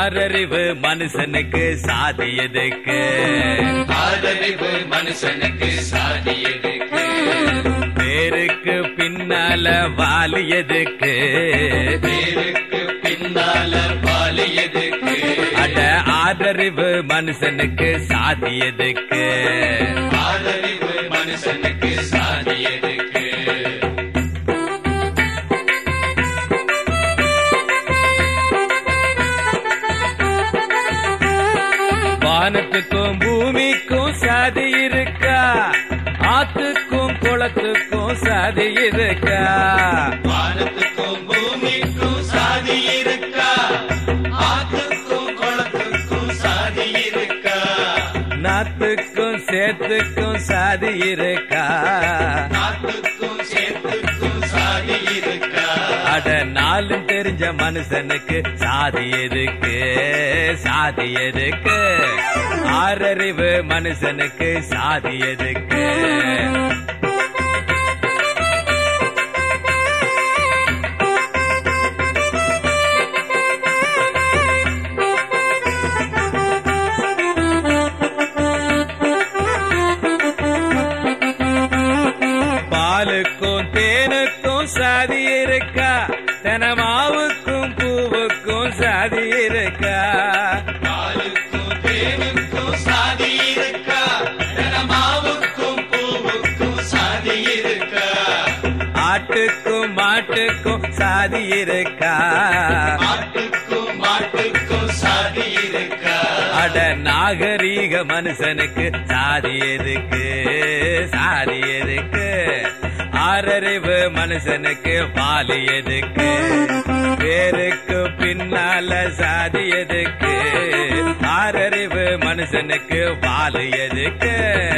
ஆறறிவு மனுஷனுக்கு சாதி எதுக்கு ஆதரவு மனுஷனுக்கு சாதி எதுக்கு பேருக்கு பின்னால வாலி எதுக்கு பேருக்கு பின்னால பாலி எதுக்கு அட ஆதறிவு மனுஷனுக்கு சாதி எதுக்கு ஆதரவு மனுஷனுக்கு சாதி எதுக்கு வானத்துக்கும் பூமிக்கும் சாதி இருக்கா ஆத்துக்கும் குளத்துக்கும் சாதி இருக்கா வானத்துக்கும் பூமிக்கும் சாதி இருக்கா ஆத்துக்கும் குளத்துக்கும் சாதி இருக்கா நாத்துக்கும் சேத்துக்கும் சாதி இருக்கா நாட்டுக்கும் சேத்துக்கும் சாதி இருக்கா அட நாளும் தெரிஞ்ச மனுஷனுக்கு சாதி எதுக்கு சாதி எதுக்கு ஆறறிவு மனுஷனுக்கு சாதி எதுக்கு பாலுக்கும் தேனுக்கும் சாதி இருக்கா தெனமாவுக்கும் பூவுக்கும் சாதி இருக்கா பாலுக்கும் தேனுக்கும் சாதி இருக்கா மாவுக்கும் பூவுக்கும் சாதி இருக்கா ஆட்டுக்கும் மாட்டுக்கும் சாதி இருக்கா ஆட்டுக்கும் மாட்டுக்கும் சாதி இருக்கா அட நாகரீக மனுஷனுக்கு சாதி எதுக்கு சாதி எதுக்கு ஆறறிவு மனுஷனுக்கு பாலி எதுக்கு பேருக்கு பின்னால சாதி எதுக்கு ஆறறிவு மனுஷனுக்கு பாலு எதுக்கு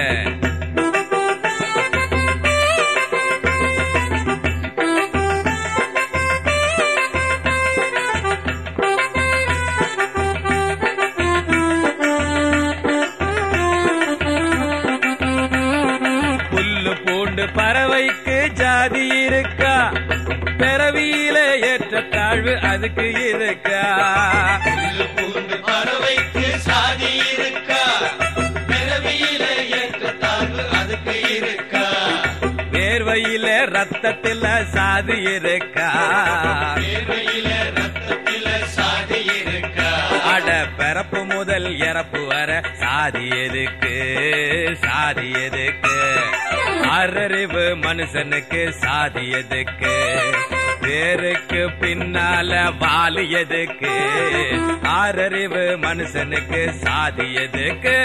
புல்லு பூண்டு பறவைக்கு ஜாதி இருக்கா பிறவியில ஏற்ற தாழ்வு அதுக்கு இருக்கா புல்லு பூண்டு பறவைக்கு சாதி இருக்கா பிறவியில ஏற்றத்தாழ்வு அதுக்கு இருக்கா வேர்வையில ரத்தத்துல சாதி இருக்கா வேர்வையில ரத்தத்தில சாதி இருக்கா அட பிறப்பு முதல் இறப்பு வர சாதி எதுக்கு சாதி எதுக்கு ஆறறிவு மனுஷனுக்கு சாதி எதுக்கு பேருக்கு பின்னால வாலி எதுக்கு ஆறறிவு மனுஷனுக்கு சாதி எதுக்கு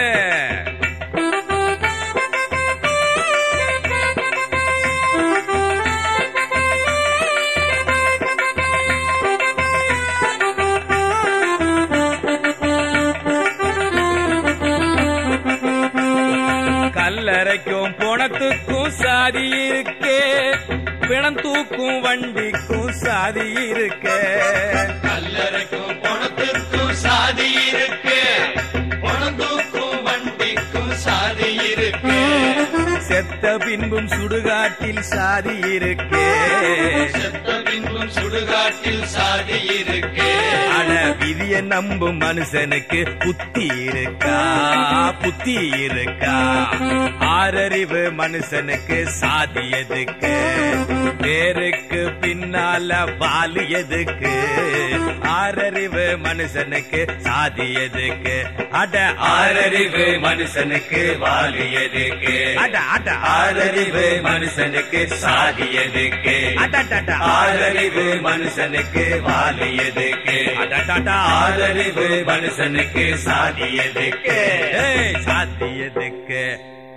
கல்லறைக்கும் புணத்துக்கும் சாதி இருக்கே பிணம் தூக்கும் வண்டிக்கும் சாதி இருக்கே கல்லறைக்கும் பணத்துக்கும் சாதி இருக்கு பணம் தூக்கும் வண்டிக்கும் சாதி இருக்கு செத்த பின்பும் சுடுகாட்டில் சாதி இருக்கே செத்த பின்பும் சுடுகாட்டில் சாதி இருக்கு அட விதிய நம்பும் மனுஷனுக்கு புத்தி இருக்கா புத்தி இருக்கா ஆறறிவு மனுஷனுக்கு சாதி எதுக்கு பேருக்கு பின்னால வாலு எதுக்கு ஆறறிவு மனுஷனுக்கு சாதி எதுக்கு அட ஆறறிவு மனுஷனுக்கு வாலு எதுக்கு அட அட ஆறறிவு மனுஷனுக்கு சாதி எதுக்கு அட ஆறறிவு மனுஷனுக்கு வாலு எதுக்கு அட ஆறறிவு மனுஷனுக்கு சாதி எதுக்கு ஏய், சாதி எதுக்கு